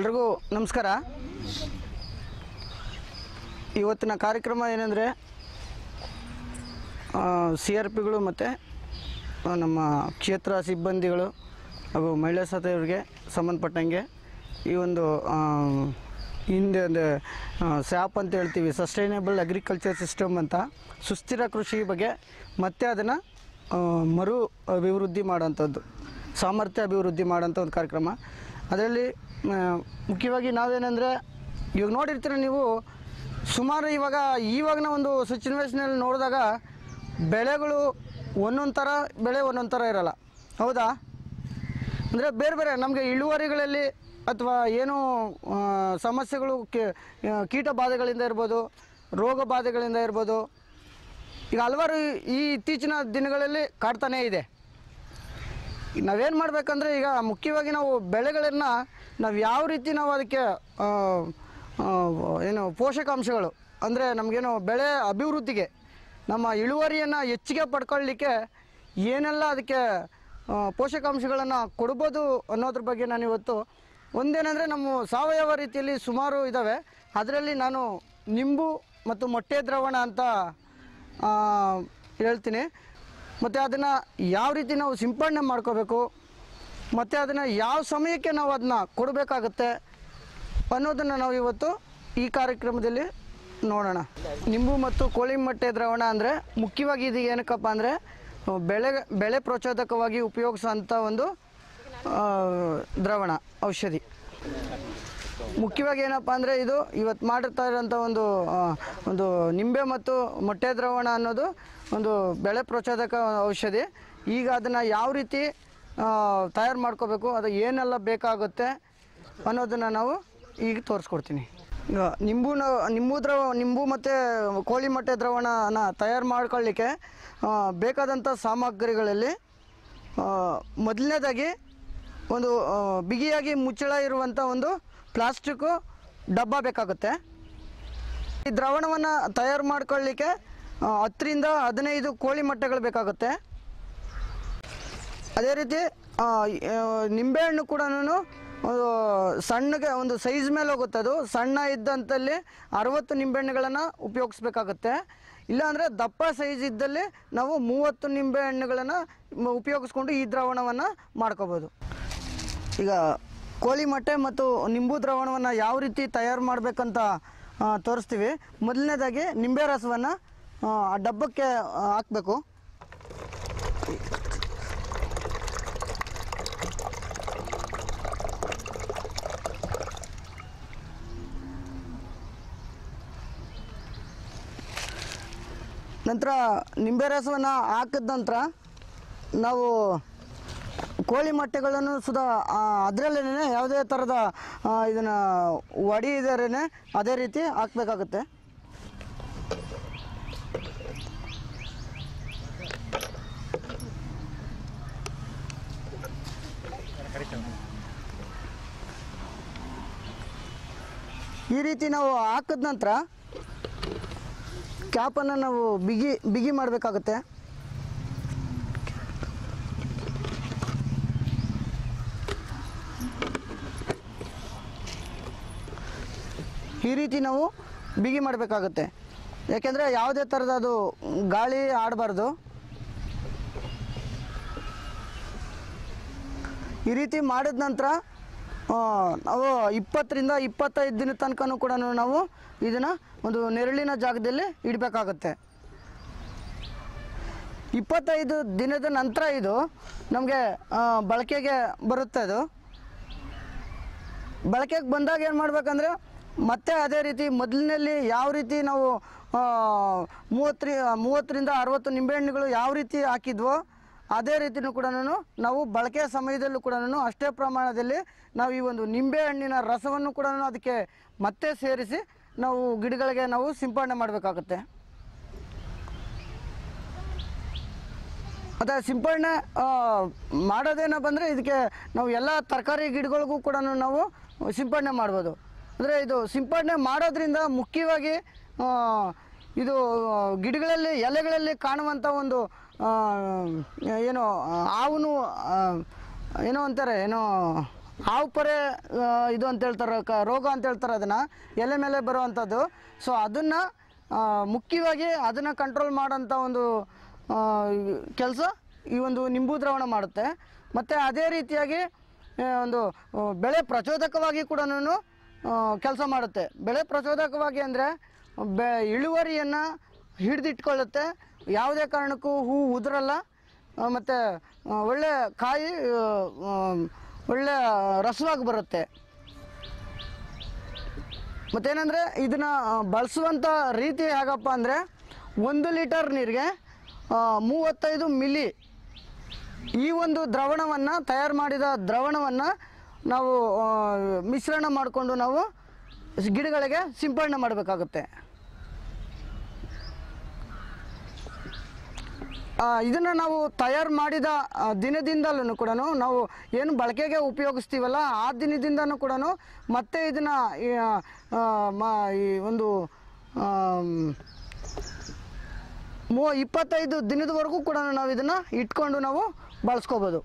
ಎಲ್ರಿಗೂ ನಮಸ್ಕಾರ ಇವತ್ತಿನ ಕಾರ್ಯಕ್ರಮ ಏನಂದರೆ ಸಿ ಆರ್ ಪಿಗಳು ಮತ್ತು ನಮ್ಮ ಕ್ಷೇತ್ರ ಸಿಬ್ಬಂದಿಗಳು ಹಾಗೂ ಮಹಿಳಾ ಸಚಿವರಿಗೆ ಸಂಬಂಧಪಟ್ಟಂಗೆ ಈ ಒಂದು ಆ, ಹಿಂದೆ ಒಂದು ಸ್ಯಾಪ್ ಅಂತ ಹೇಳ್ತೀವಿ ಸಸ್ಟೈನೇಬಲ್ ಅಗ್ರಿಕಲ್ಚರ್ ಸಿಸ್ಟಮ್ ಅಂತ ಸುಸ್ಥಿರ ಕೃಷಿ ಬಗ್ಗೆ ಮತ್ತೆ ಅದನ್ನು ಮರು ಅಭಿವೃದ್ಧಿ ಮಾಡೋಂಥದ್ದು ಸಾಮರ್ಥ್ಯ ಅಭಿವೃದ್ಧಿ ಮಾಡೋಂಥ ಒಂದು ಕಾರ್ಯಕ್ರಮ ಅದರಲ್ಲಿ ಆ, ಮುಖ್ಯವಾಗಿ ನಾವೇನೆಂದರೆ ಇವಾಗ ನೋಡಿರ್ತೀರ ನೀವು ಸುಮಾರು ಇವಾಗ ಇವಾಗಿನ ಒಂದು ಸಿಚುವೇಶನಲ್ಲಿ ನೋಡಿದಾಗ ಬೆಳೆಗಳು ಒಂದೊಂದು ಥರ ಬೆಳೆ ಒಂದೊಂದು ಥರ ಇರಲ್ಲ ಹೌದಾ ಅಂದರೆ ಬೇರೆ ಬೇರೆ ನಮಗೆ ಇಳುವರಿಗಳಲ್ಲಿ ಅಥವಾ ಏನು ಆ, ಸಮಸ್ಯೆಗಳು ಕಿ- ಆ, ಕೀಟ ಬಾಧೆಗಳಿಂದ ಇರ್ಬೋದು ರೋಗ ಬಾಧೆಗಳಿಂದ ಇರ್ಬೋದು ಈಗ ಹಲವಾರು ಈ ಇತ್ತೀಚಿನ ದಿನಗಳಲ್ಲಿ ಕಾಡ್ತಾನೇ ಇದೆ ಈಗ ನಾವೇನು ಮಾಡಬೇಕಂದ್ರೆ ಈಗ ಮುಖ್ಯವಾಗಿ ನಾವು ಬೆಳೆಗಳನ್ನು ನಾವು ಯಾವ ರೀತಿ ನಾವು ಅದಕ್ಕೆ ಆ, ಆ, ಏನು ಪೋಷಕಾಂಶಗಳು ಅಂದರೆ ನಮಗೇನು ಬೆಳೆ ಅಭಿವೃದ್ಧಿಗೆ ನಮ್ಮ ಇಳುವರಿಯನ್ನು ಹೆಚ್ಚಿಗೆ ಪಡ್ಕೊಳ್ಳಿಕ್ಕೆ ಏನೆಲ್ಲ ಅದಕ್ಕೆ ಆ, ಪೋಷಕಾಂಶಗಳನ್ನು ಕೊಡ್ಬೋದು ಅನ್ನೋದ್ರ ಬಗ್ಗೆ ನಾನು ಇವತ್ತು ಒಂದೇನೆಂದರೆ ನಮ್ಮ ಸಾವಯವ ರೀತಿಯಲ್ಲಿ ಸುಮಾರು ಇದ್ದಾವೆ ಅದರಲ್ಲಿ ನಾನು ನಿಂಬು ಮತ್ತು ಮೊಟ್ಟೆ ದ್ರಾವಣ ಅಂತ ಆ, ಹೇಳ್ತೀನಿ ಮತ್ತು ಅದನ್ನು ಯಾವ ರೀತಿ ನಾವು ಸಿಂಪಡಣೆ ಮಾಡ್ಕೋಬೇಕು ಮತ್ತು ಅದನ್ನು ಯಾವ ಸಮಯಕ್ಕೆ ನಾವು ಅದನ್ನ ಕೊಡಬೇಕಾಗತ್ತೆ ಅನ್ನೋದನ್ನು ನಾವು ಇವತ್ತು ಈ ಕಾರ್ಯಕ್ರಮದಲ್ಲಿ ನೋಡೋಣ ನಿಂಬು ಮತ್ತು ಕೋಳಿ ಮೊಟ್ಟೆ ದ್ರಾವಣ ಅಂದರೆ ಮುಖ್ಯವಾಗಿ ಇದು ಏನಕ್ಕಪ್ಪ ಅಂದರೆ ಬೆಳೆ ಬೆಳೆ ಪ್ರಚೋದಕವಾಗಿ ಉಪಯೋಗಿಸೋಂಥ ಒಂದು ಆ, ದ್ರಾವಣ ಔಷಧಿ ಮುಖ್ಯವಾಗಿ ಏನಪ್ಪ ಅಂದರೆ ಇದು ಇವತ್ತು ಮಾಡುತ್ತಾ ಇರೋಂಥ ಒಂದು ಆ, ಒಂದು ನಿಂಬೆ ಮತ್ತು ಮೊಟ್ಟೆ ದ್ರಾವಣ ಅನ್ನೋದು ಒಂದು ಬೆಳೆ ಪ್ರಚೋದಕ ಔಷಧಿ ಈಗ ಅದನ್ನು ಯಾವ ರೀತಿ ತಯಾರು ಮಾಡ್ಕೋಬೇಕು ಅದು ಏನೆಲ್ಲ ಬೇಕಾಗುತ್ತೆ ಅನ್ನೋದನ್ನು ನಾವು ಈಗ ತೋರಿಸ್ಕೊಡ್ತೀನಿ ಈಗ ನಿಂಬುನ ನಿಂಬು ದ್ರವ ನಿಂಬು ಮತ್ತು ಕೋಳಿ ಮೊಟ್ಟೆ ದ್ರಾವಣನ ತಯಾರು ಮಾಡ್ಕೊಳ್ಳಿಕ್ಕೆ ಆ, ಬೇಕಾದಂಥ ಸಾಮಗ್ರಿಗಳಲ್ಲಿ ಆ, ಮೊದಲನೇದಾಗಿ ಒಂದು ಆ, ಬಿಗಿಯಾಗಿ ಮುಚ್ಚಳ ಇರುವಂಥ ಒಂದು ಪ್ಲಾಸ್ಟಿಕ್ಕು ಡಬ್ಬ ಬೇಕಾಗುತ್ತೆ ಈ ದ್ರಾವಣವನ್ನು ತಯಾರು ಮಾಡ್ಕೊಳ್ಳಿಕ್ಕೆ ಆ, ಹತ್ತರಿಂದ ಹದಿನೈದು ಕೋಳಿ ಮೊಟ್ಟೆಗಳು ಬೇಕಾಗುತ್ತೆ ಅದೇ ರೀತಿ ಆ, ಆ, ನಿಂಬೆಹಣ್ಣು ಕೂಡ ಒಂದು ಸಣ್ಣಗೆ ಒಂದು ಸೈಜ್ ಮೇಲೆ ಹೋಗುತ್ತೆ ಅದು ಸಣ್ಣ ಇದ್ದಂತಲ್ಲಿ ಅರವತ್ತು ನಿಂಬೆಹಣ್ಣುಗಳನ್ನು ಉಪಯೋಗಿಸ್ಬೇಕಾಗತ್ತೆ ಇಲ್ಲಾಂದರೆ ದಪ್ಪ ಸೈಜ್ ಇದ್ದಲ್ಲಿ ನಾವು ಮೂವತ್ತು ನಿಂಬೆಹಣ್ಣುಗಳನ್ನು ಮ- ಉಪಯೋಗಿಸ್ಕೊಂಡು ಈ ದ್ರಾವಣವನ್ನು ಮಾಡ್ಕೋಬೋದು ಈಗ ಕೋಳಿ ಮೊಟ್ಟೆ ಮತ್ತು ನಿಂಬು ದ್ರಾವಣವನ್ನು ಯಾವ ರೀತಿ ತಯಾರು ಮಾಡಬೇಕಂತ ಆ, ತೋರಿಸ್ತೀವಿ ಮೊದಲನೇದಾಗಿ ನಿಂಬೆ ರಸವನ್ನು ಆ ಡಬ್ಬಕ್ಕೆ ಆ, ಹಾಕಬೇಕು ನಂತರ ನಿಂಬೆ ರಸವನ್ನು ಹಾಕಿದ ನಂತರ ನಾವು ಕೋಳಿ ಮೊಟ್ಟೆಗಳನ್ನು ಸುಧಾ ಅದರಲ್ಲೇ ಯಾವುದೇ ಥರದ ಇದನ್ನು ಒಡಿದರೇ ಅದೇ ರೀತಿ ಹಾಕಬೇಕಾಗುತ್ತೆ ಈ ರೀತಿ ನಾವು ಹಾಕಿದ ನಂತರ ಕ್ಯಾಪನ್ನು ನಾವು ಬಿಗಿ ಬಿಗಿ ಮಾಡಬೇಕಾಗುತ್ತೆ ಈ ರೀತಿ ನಾವು ಬಿಗಿ ಮಾಡಬೇಕಾಗುತ್ತೆ ಯಾಕೆಂದರೆ ಯಾವುದೇ ಥರದ ಅದು ಗಾಳಿ ಆಡಬಾರ್ದು ಈ ರೀತಿ ಮಾಡಿದ ನಂತರ ಆ, ನಾವು ಇಪ್ಪತ್ತರಿಂದ ಇಪ್ಪತ್ತೈದು ದಿನ ತನಕನೂ ಕೂಡ ನಾವು ಇದನ್ನು ಒಂದು ನೆರಳಿನ ಜಾಗದಲ್ಲಿ ಇಡಬೇಕಾಗತ್ತೆ ಇಪ್ಪತ್ತೈದು ದಿನದ ನಂತರ ಇದು ನಮಗೆ ಬಳಕೆಗೆ ಬರುತ್ತೆ ಅದು ಬಳಕೆಗೆ ಬಂದಾಗ ಏನು ಮಾಡ್ಬೇಕಂದ್ರೆ ಮತ್ತೆ ಅದೇ ರೀತಿ ಮೊದಲಿನಲ್ಲಿ ಯಾವ ರೀತಿ ನಾವು ಆ, ಮೂವತ್ತರಿ ಮೂವತ್ತರಿಂದ ಅರವತ್ತು ನಿಂಬೆಹಣ್ಣುಗಳು ಯಾವ ರೀತಿ ಹಾಕಿದ್ವೋ ಅದೇ ರೀತಿನೂ ಕೂಡ ನಾವು ಬಳಕೆಯ ಸಮಯದಲ್ಲೂ ಕೂಡ ಅಷ್ಟೇ ಪ್ರಮಾಣದಲ್ಲಿ ನಾವು ಈ ಒಂದು ನಿಂಬೆಹಣ್ಣಿನ ರಸವನ್ನು ಕೂಡ ಅದಕ್ಕೆ ಮತ್ತೆ ಸೇರಿಸಿ ನಾವು ಗಿಡಗಳಿಗೆ ನಾವು ಸಿಂಪಡಣೆ ಮಾಡಬೇಕಾಗುತ್ತೆ ಮತ್ತು ಸಿಂಪಡಣೆ ಆ, ಮಾಡೋದೇನಪ್ಪ ಅಂದರೆ ಇದಕ್ಕೆ ನಾವು ಎಲ್ಲ ತರಕಾರಿ ಗಿಡಗಳಿಗೂ ಕೂಡ ನಾವು ಸಿಂಪಡಣೆ ಮಾಡ್ಬೋದು ಅಂದರೆ ಇದು ಸಿಂಪಡಣೆ ಮಾಡೋದ್ರಿಂದ ಮುಖ್ಯವಾಗಿ ಆ, ಇದು ಗಿಡಗಳಲ್ಲಿ ಎಲೆಗಳಲ್ಲಿ ಕಾಣುವಂಥ ಒಂದು ಆ, ಏನು ಹಾವುನು ಆ, ಏನೋ ಅಂತಾರೆ ಏನೋ ಹಾವು ಪೊರೆ ಆ, ಇದು ಅಂತ ಹೇಳ್ತಾರೆ ಕ ರೋಗ ಅಂತ ಹೇಳ್ತಾರೆ ಅದನ್ನು ಎಲೆ ಮೇಲೆ ಬರುವಂಥದ್ದು ಸೊ ಅದನ್ನು ಮುಖ್ಯವಾಗಿ ಅದನ್ನು ಕಂಟ್ರೋಲ್ ಮಾಡೋಂಥ ಒಂದು ಕೆಲಸ ಈ ಒಂದು ನಿಂಬು ದ್ರಾವಣ ಮಾಡುತ್ತೆ ಮತ್ತು ಅದೇ ರೀತಿಯಾಗಿ ಆ, ಒಂದು ಆ, ಬೆಳೆ ಪ್ರಚೋದಕವಾಗಿ ಕೂಡ ಕೆಲಸ ಮಾಡುತ್ತೆ ಬೆಳೆ ಪ್ರಚೋದಕವಾಗಿ ಅಂದರೆ ಬೆ ಇಳುವರಿಯನ್ನು ಹಿಡಿದಿಟ್ಕೊಳ್ಳುತ್ತೆ ಯಾವುದೇ ಕಾರಣಕ್ಕೂ ಹೂ ಉದುರಲ್ಲ ಮತ್ತು ಒಳ್ಳೆ ಕಾಯಿ ಆ, ಆ, ಒಳ್ಳೆ ರಸವಾಗಿ ಬರುತ್ತೆ ಮತ್ತೇನೆಂದರೆ ಇದನ್ನು ಬಳಸುವಂಥ ರೀತಿ ಹೇಗಪ್ಪ ಅಂದರೆ ಒಂದು ಲೀಟರ್ ನೀರಿಗೆ ಆ, ಮೂವತ್ತೈದು ಮಿಲಿ ಈ ಒಂದು ದ್ರವಣವನ್ನು ತಯಾರು ಮಾಡಿದ ದ್ರವಣವನ್ನು ನಾವು ಆ, ಮಿಶ್ರಣ ಮಾಡಿಕೊಂಡು ನಾವು ಗಿಡಗಳಿಗೆ ಸಿಂಪಡಣೆ ಮಾಡಬೇಕಾಗುತ್ತೆ ಇದನ್ನು ನಾವು ತಯಾರು ಮಾಡಿದ ಆ, ದಿನದಿಂದಲೂ ಕೂಡ ನಾವು ಏನು ಬಳಕೆಗೆ ಉಪಯೋಗಿಸ್ತೀವಲ್ಲ ಆ ದಿನದಿಂದನೂ ಕೂಡ ಮತ್ತೆ ಇದನ್ನು ಈ ಒಂದು ಆಮ್, ಮೂ ಇಪ್ಪತ್ತೈದು ದಿನದವರೆಗೂ ಕೂಡ ನಾವು ಇದನ್ನು ಇಟ್ಕೊಂಡು ನಾವು ಬಳಸ್ಕೋಬೋದು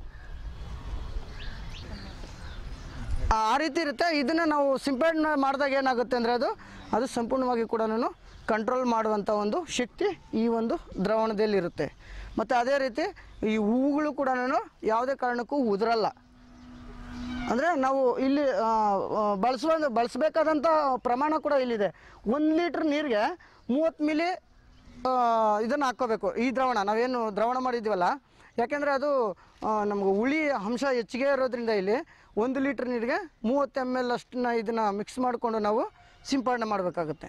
ಆ ಆ ರೀತಿ ಇರುತ್ತೆ ಇದನ್ನು ನಾವು ಸಿಂಪಡಣೆ ಮಾಡಿದಾಗ ಏನಾಗುತ್ತೆ ಅಂದರೆ ಅದು ಅದು ಸಂಪೂರ್ಣವಾಗಿ ಕೂಡ ಕಂಟ್ರೋಲ್ ಮಾಡುವಂಥ ಒಂದು ಶಕ್ತಿ ಈ ಒಂದು ದ್ರಾವಣದಲ್ಲಿರುತ್ತೆ ಮತ್ತು ಅದೇ ರೀತಿ ಈ ಹೂವುಗಳು ಕೂಡ ಯಾವುದೇ ಕಾರಣಕ್ಕೂ ಉದುರಲ್ಲ ಅಂದರೆ ನಾವು ಇಲ್ಲಿ ಆ, ಆ, ಬಳಸುವ ಬಳಸಬೇಕಾದಂಥ ಪ್ರಮಾಣ ಕೂಡ ಇಲ್ಲಿದೆ ಒಂದು ಲೀಟ್ರ್ ನೀರಿಗೆ ಮೂವತ್ತು ಮಿಲಿ ಇದನ್ನು ಹಾಕ್ಕೋಬೇಕು ಈ ದ್ರಾವಣ ನಾವೇನು ದ್ರಾವಣ ಮಾಡಿದ್ದೀವಲ್ಲ ಯಾಕೆಂದರೆ ಅದು ಆ, ನಮ್ಗೆ ಹುಳಿ ಅಂಶ ಹೆಚ್ಚಿಗೆ ಇರೋದ್ರಿಂದ ಇಲ್ಲಿ ಒಂದು ಲೀಟ್ರ್ ನೀರಿಗೆ ಮೂವತ್ತು ಎಮ್ ಎಲ್ ಅಷ್ಟನ್ನ ಇದನ್ನು ಮಿಕ್ಸ್ ಮಾಡಿಕೊಂಡು ನಾವು ಸಿಂಪಡಣೆ ಮಾಡಬೇಕಾಗುತ್ತೆ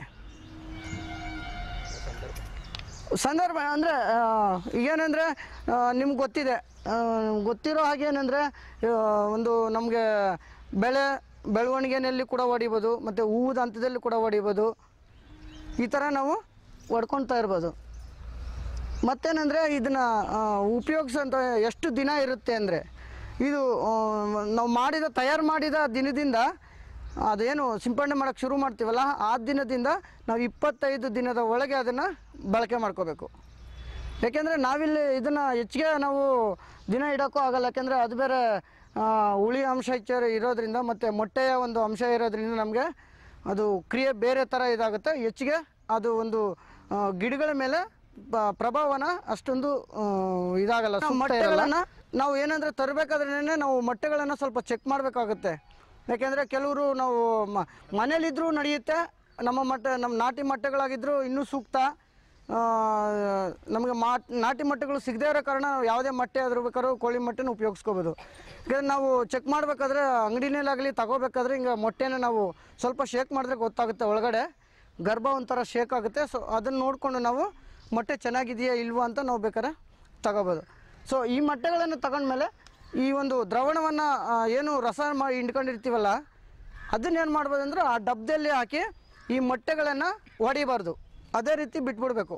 ಸಂದರ್ಭ ಅಂದರೆ ಏನಂದರೆ ನಿಮ್ಗೆ ಗೊತ್ತಿದೆ ಆ, ಗೊತ್ತಿರೋ ಹಾಗೆ ಏನಂದರೆ ಒಂದು ನಮಗೆ ಬೆಳೆ ಬೆಳವಣಿಗೆಯಲ್ಲಿ ಕೂಡ ಹೊಡಿಬೋದು ಮತ್ತು ಹೂವದ ಹಂತದಲ್ಲಿ ಕೂಡ ಹೊಡಿಬೋದು ಈ ಥರ ನಾವು ಹೊಡ್ಕೊಳ್ತಾ ಇರ್ಬೋದು ಮತ್ತೇನೆಂದರೆ ಇದನ್ನು ಉಪಯೋಗಿಸೋಂಥ ಎಷ್ಟು ದಿನ ಇರುತ್ತೆ ಅಂದರೆ ಇದು ಆ, ನಾವು ಮಾಡಿದ ತಯಾರು ಮಾಡಿದ ದಿನದಿಂದ ಅದೇನು ಸಿಂಪಡಣೆ ಮಾಡೋಕ್ಕೆ ಶುರು ಮಾಡ್ತೀವಲ್ಲ ಆ ದಿನದಿಂದ ನಾವು ಇಪ್ಪತ್ತೈದು ದಿನದ ಒಳಗೆ ಅದನ್ನು ಬಳಕೆ ಮಾಡ್ಕೋಬೇಕು ಯಾಕೆಂದರೆ ನಾವಿಲ್ಲಿ ಇದನ್ನು ಹೆಚ್ಚಿಗೆ ನಾವು ದಿನ ಇಡೋಕ್ಕೂ ಆಗಲ್ಲ ಯಾಕೆಂದರೆ ಅದು ಬೇರೆ ಆ, ಹುಳಿ ಅಂಶ ಹೆಚ್ಚು ಇರೋದ್ರಿಂದ ಮತ್ತು ಮೊಟ್ಟೆಯ ಒಂದು ಅಂಶ ಇರೋದ್ರಿಂದ ನಮಗೆ ಅದು ಕ್ರಿಯೆ ಬೇರೆ ಥರ ಇದಾಗುತ್ತೆ ಹೆಚ್ಚಿಗೆ ಅದು ಒಂದು ಆ, ಗಿಡಗಳ ಮೇಲೆ ಬ- ಪ್ರಭಾವನ ಅಷ್ಟೊಂದು ಆ, ಇದಾಗಲ್ಲ ಮೊಟ್ಟೆಗಳನ್ನು ನಾವು ಏನಂದರೆ ತರಬೇಕಾದ್ರೇ ನಾವು ಮೊಟ್ಟೆಗಳನ್ನು ಸ್ವಲ್ಪ ಚೆಕ್ ಮಾಡಬೇಕಾಗುತ್ತೆ ಯಾಕೆಂದರೆ ಕೆಲವರು ನಾವು ಮ ಮನೇಲಿದ್ದರೂ ನಡೆಯುತ್ತೆ ನಮ್ಮ ಮೊಟ್ಟೆ ನಮ್ಮ ನಾಟಿ ಮೊಟ್ಟೆಗಳಾಗಿದ್ದರೂ ಇನ್ನೂ ಸೂಕ್ತ ಆ, ನಮಗೆ ಮಾ ನಾಟಿ ಮೊಟ್ಟೆಗಳು ಸಿಗದೇ ಇರೋ ಕಾರಣ ನಾವು ಯಾವುದೇ ಮೊಟ್ಟೆ ಆದ್ರೂ ಬೇಕಾದ್ರೂ ಕೋಳಿ ಮೊಟ್ಟೆನ ಉಪಯೋಗಿಸ್ಕೋಬೋದು ಯಾಕಂದ್ರೆ ನಾವು ಚೆಕ್ ಮಾಡಬೇಕಾದ್ರೆ ಅಂಗಡಿನಲ್ಲಾಗಲಿ ತಗೋಬೇಕಾದ್ರೆ ಹಿಂಗೆ ಮೊಟ್ಟೆನ ನಾವು ಸ್ವಲ್ಪ ಶೇಕ್ ಮಾಡಿದ್ರೆ ಗೊತ್ತಾಗುತ್ತೆ ಒಳಗಡೆ ಗರ್ಭ ಒಂಥರ ಶೇಕ್ ಆಗುತ್ತೆ ಸೊ ಅದನ್ನು ನೋಡಿಕೊಂಡು ನಾವು ಮೊಟ್ಟೆ ಚೆನ್ನಾಗಿದೆಯಾ ಇಲ್ವಾ ಅಂತ ನಾವು ಬೇಕಾದ್ರೆ ತಗೋಬೋದು ಸೊ ಈ ಮೊಟ್ಟೆಗಳನ್ನು ತಗೊಂಡ್ಮೇಲೆ ಈ ಒಂದು ದ್ರವಣವನ್ನು ಏನು ರಸ ಮಾಡಿ ಹಿಂಡ್ಕೊಂಡಿರ್ತೀವಲ್ಲ ಅದನ್ನೇನು ಮಾಡ್ಬೋದು ಅಂದ್ರೆ ಆ ಡಬ್ಬದಲ್ಲಿ ಹಾಕಿ ಈ ಮೊಟ್ಟೆಗಳನ್ನು ಹೊಡಿಬಾರ್ದು ಅದೇ ರೀತಿ ಬಿಟ್ಬಿಡ್ಬೇಕು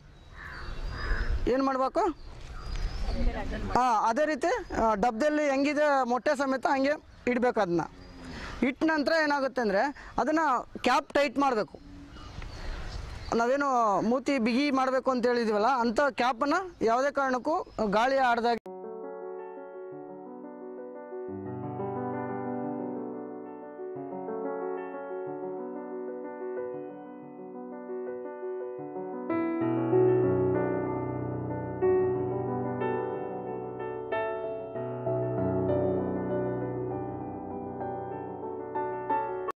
ಏನು ಮಾಡಬೇಕು ಹಾಂ ಅದೇ ರೀತಿ ಆ, ಡಬ್ಬದಲ್ಲಿ ಹೆಂಗಿದೆ ಮೊಟ್ಟೆ ಸಮೇತ ಹಂಗೆ ಇಡಬೇಕು ಅದನ್ನ ಇಟ್ಟ ನಂತರ ಏನಾಗುತ್ತೆ ಅಂದರೆ ಅದನ್ನು ಕ್ಯಾಪ್ ಟೈಟ್ ಮಾಡಬೇಕು ನಾವೇನು ಮೂತಿ ಬಿಗಿ ಮಾಡಬೇಕು ಅಂತ ಹೇಳಿದ್ದೀವಲ್ಲ ಅಂಥ ಕ್ಯಾಪನ್ನು ಯಾವುದೇ ಕಾರಣಕ್ಕೂ ಗಾಳಿ ಆಡ್ದಾಗ